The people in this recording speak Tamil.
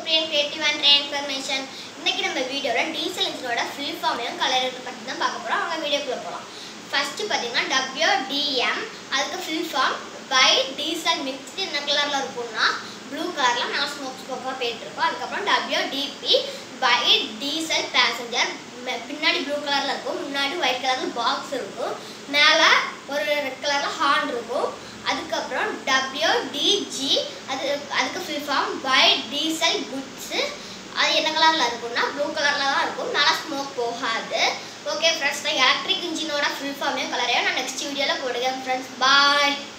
பிரியன் கிரியேட்டிவ் அண்ட் இன்ஃபர்மேஷன் இன்னைக்கு நம்ம வீடியோவில் டீசல் இன்ஜினோட ஃபில் ஃபார்மையும் கலர் பற்றி தான் பார்க்க போகிறோம் அவங்க வீடியோக்குள்ளே போகலாம் ஃபஸ்ட்டு பார்த்தீங்கன்னா டபிள்யூடிஎம் அதுக்கு full form by diesel mixed என்ன கலரில் இருக்கும்னா ப்ளூ கலரில் நான் ஸ்மோக் ஸ்மோக்காக போயிட்டுருக்கோம் அதுக்கப்புறம் டபிள்யூடிபி பை டீசல் பேசஞ்சர் பின்னாடி ப்ளூ கலரில் இருக்கும் முன்னாடி ஒயிட் கலரில் பாக்ஸ் இருக்கும் மேலே ஒரு ரெட் கலரில் ஹார்ன் இருக்கும் அதுக்கப்புறம் டபிள்யூடிஜி அது அதுக்கு full form by diesel goods அது என்ன கலரில் இருக்கும்னா ப்ளூ கலரில் தான் இருக்கும் மேலே ஸ்மோக் போகாது ஓகே ஃப்ரெண்ட்ஸ் நான் எலக்ட்ரிக் இன்ஜினோட ஃபுல் ஃபார்மையும் கலரையும் நான் நெக்ஸ்ட் வீடியோவில் போடுவேன் ஃப்ரெண்ட்ஸ் பாய்